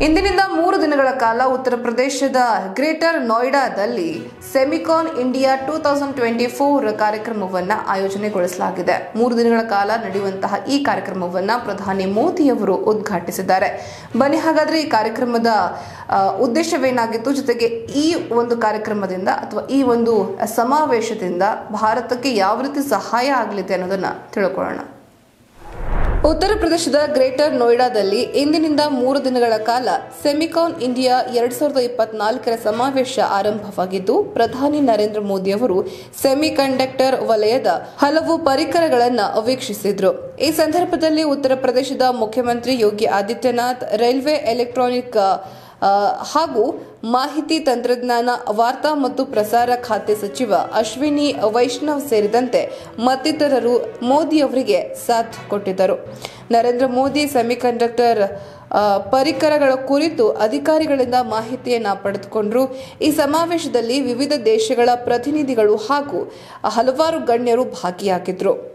ಇಂದಿನಿಂದ ಮೂರು ದಿನಗಳ ಕಾಲ ಉತ್ತರ ಪ್ರದೇಶದ ಗ್ರೇಟರ್ ನೋಯ್ಡಾದಲ್ಲಿ Semicon India two thousand twenty four ಕಾರ್ಯಕ್ರಮವನ್ನು ಆಯೋಜನೆಗೊಳಿಸಲಾಗಿದೆ ಮೂರು ದಿನಗಳ ಕಾಲ ನಡೆಯುವಂತಹ ಈ ಕಾರ್ಯಕ್ರಮವನ್ನು ಪ್ರಧಾನಿ ಮೋದಿಯವರು ಉದ್ಘಾಟಿಸಿದ್ದಾರೆ ಬನ್ನಿ ಹಾಗಾದ್ರೆ ಈ ಕಾರ್ಯಕ್ರಮದ ಆ, ಉದ್ದೇಶವೇನಾಗಿತ್ತು ಜೊತೆಗೆ ಈ ಒಂದು ಕಾರ್ಯಕ್ರಮದಿಂದ ಅಥವಾ ಈ ಒಂದು ಸಮಾವೇಶದಿಂದ ಭಾರತಕ್ಕೆ ಯಾವ ರೀತಿ ಸಹಾಯ ಆಗಲಿದೆ ಅನ್ನೋದನ್ನ ತಿಳ್ಕೊಳ್ಳೋಣ ಉತ್ತರ ಪ್ರದೇಶದ ಗ್ರೇಟರ್ ನೋಯ್ಡಾದಲ್ಲಿ ಇಂದಿನಿಂದ ಮೂರು ದಿನಗಳ ಕಾಲ ಸೆಮಿಕಾನ್ ಇಂಡಿಯಾ ಎರಡ್ ಸಾವಿರದ ಇಪ್ಪತ್ನಾಲ್ಕರ ಸಮಾವೇಶ ಆರಂಭವಾಗಿದ್ದು ಪ್ರಧಾನಿ ನರೇಂದ್ರ ಮೋದಿ ಅವರು ಸೆಮಿ ಕಂಡಕ್ಟರ್ ವಲಯದ ಹಲವು ಪರಿಕರಗಳನ್ನು ವೀಕ್ಷಿಸಿದ್ರು ಈ ಸಂದರ್ಭದಲ್ಲಿ ಉತ್ತರ ಪ್ರದೇಶದ ಮುಖ್ಯಮಂತ್ರಿ ಯೋಗಿ ಆದಿತ್ಯನಾಥ್ ರೈಲ್ವೆ ಎಲೆಕ್ಟ್ರಾನಿಕ್ ಆ, ಹಾಗೂ ಮಾಹಿತಿ ತಂತ್ರಜ್ಞಾನ ವಾರ್ತಾ ಮತ್ತು ಪ್ರಸಾರ ಖಾತೆ ಸಚಿವ ಅಶ್ವಿನಿ ವೈಷ್ಣವ್ ಸೇರಿದಂತೆ ಮತ್ತಿತರರು ಮೋದಿ ಅವರಿಗೆ ಸಾಥ್ ಕೊಟ್ಟಿದ್ದರು ನರೇಂದ್ರ ಮೋದಿ ಸೆಮಿಕಂಡಕ್ಟರ್ ಆ, ಪರಿಕರಗಳ ಕುರಿತು ಅಧಿಕಾರಿಗಳಿಂದ ಮಾಹಿತಿಯನ್ನ ಪಡೆದುಕೊಂಡರು ಈ ಸಮಾವೇಶದಲ್ಲಿ ವಿವಿಧ ದೇಶಗಳ ಪ್ರತಿನಿಧಿಗಳು ಹಾಗೂ ಹಲವಾರು ಗಣ್ಯರು ಭಾಗಿಯಾಗಿದ್ರು